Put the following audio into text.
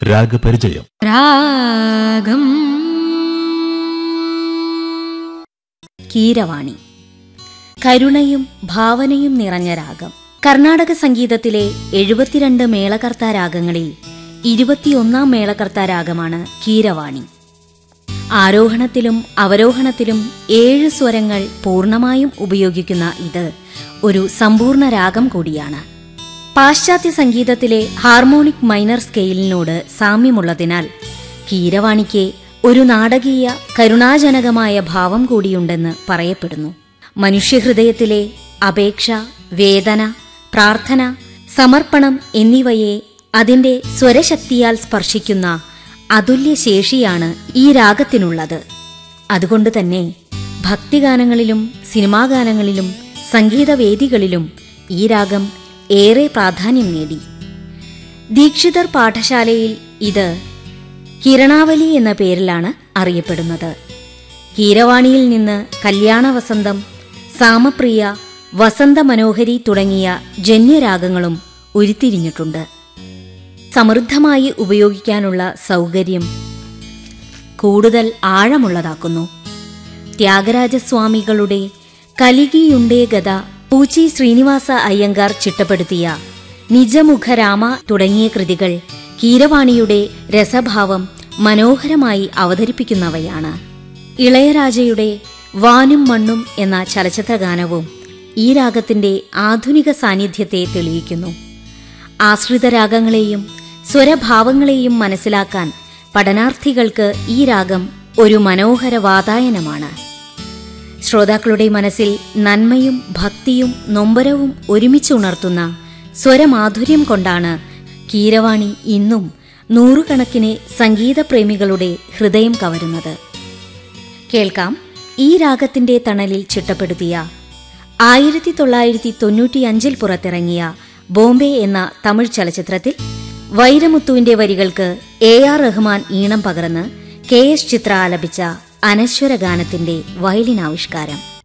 രാഗപരിചയം രാഗം കീരവാണി കരുണയും ഭാവനയും നിറഞ്ഞ രാഗം കർണാടക സംഗീതത്തിലെ എഴുപത്തിരണ്ട് മേളകർത്താ രാഗങ്ങളിൽ ഇരുപത്തിയൊന്നാം മേളകർത്താ രാഗമാണ് കീരവാണി ആരോഹണത്തിലും അവരോഹണത്തിലും ഏഴ് സ്വരങ്ങൾ പൂർണ്ണമായും ഉപയോഗിക്കുന്ന ഇത് ഒരു സമ്പൂർണ്ണ രാഗം കൂടിയാണ് പാശ്ചാത്യ സംഗീതത്തിലെ ഹാർമോണിക് മൈനർ സ്കെയിലിനോട് സാമ്യമുള്ളതിനാൽ കീരവാണിക്ക് ഒരു നാടകീയ കരുണാജനകമായ ഭാവം കൂടിയുണ്ടെന്ന് പറയപ്പെടുന്നു മനുഷ്യഹൃദയത്തിലെ അപേക്ഷ വേദന പ്രാർത്ഥന സമർപ്പണം എന്നിവയെ അതിന്റെ സ്വരശക്തിയാൽ സ്പർശിക്കുന്ന അതുല്യ ശേഷിയാണ് ഈ രാഗത്തിനുള്ളത് അതുകൊണ്ട് തന്നെ ഭക്തിഗാനങ്ങളിലും സിനിമാഗാനങ്ങളിലും സംഗീതവേദികളിലും ഈ രാഗം ഏറെ പ്രാധാന്യം നേടി ദീക്ഷിതർ പാഠശാലയിൽ ഇത് കിരണാവലി എന്ന പേരിലാണ് അറിയപ്പെടുന്നത് കീരവാണിയിൽ നിന്ന് കല്യാണ വസന്തം സാമപ്രിയ വസന്ത മനോഹരി തുടങ്ങിയ ജന്യരാഗങ്ങളും ഉരുത്തിരിഞ്ഞിട്ടുണ്ട് സമൃദ്ധമായി ഉപയോഗിക്കാനുള്ള സൗകര്യം കൂടുതൽ ആഴമുള്ളതാക്കുന്നു ത്യാഗരാജസ്വാമികളുടെ കലികിയുണ്ടേ ഗത പൂച്ചി ശ്രീനിവാസ അയ്യങ്കാർ ചിട്ടപ്പെടുത്തിയ നിജമുഖരാമ തുടങ്ങിയ കൃതികൾ കീരവാണിയുടെ രസഭാവം മനോഹരമായി അവതരിപ്പിക്കുന്നവയാണ് ഇളയരാജയുടെ വാനും മണ്ണും എന്ന ചലച്ചിത്രഗാനവും ഈ രാഗത്തിന്റെ ആധുനിക സാന്നിധ്യത്തെ തെളിയിക്കുന്നു ആശ്രിത രാഗങ്ങളെയും സ്വരഭാവങ്ങളെയും മനസ്സിലാക്കാൻ പഠനാർത്ഥികൾക്ക് ഈ രാഗം ഒരു മനോഹര വാതായനമാണ് ശ്രോതാക്കളുടെ മനസ്സിൽ നന്മയും ഭക്തിയും നൊമ്പരവും ഒരുമിച്ചുണർത്തുന്ന സ്വരമാധുര്യം കൊണ്ടാണ് കീരവാണി ഇന്നും നൂറുകണക്കിന് സംഗീതപ്രേമികളുടെ ഹൃദയം കവരുന്നത് കേൾക്കാം ഈ രാഗത്തിന്റെ തണലിൽ ചിട്ടപ്പെടുത്തിയ ആയിരത്തി തൊള്ളായിരത്തി തൊണ്ണൂറ്റിയഞ്ചിൽ പുറത്തിറങ്ങിയ ബോംബെ എന്ന തമിഴ് ചലച്ചിത്രത്തിൽ വൈരമുത്തുവിന്റെ വരികൾക്ക് എ ആർ റഹ്മാൻ ഈണം പകർന്ന് കെ എസ് ചിത്ര ആലപിച്ച അനശ്വര ഗാനത്തിന്റെ വയലിൻ ആവിഷ്കാരം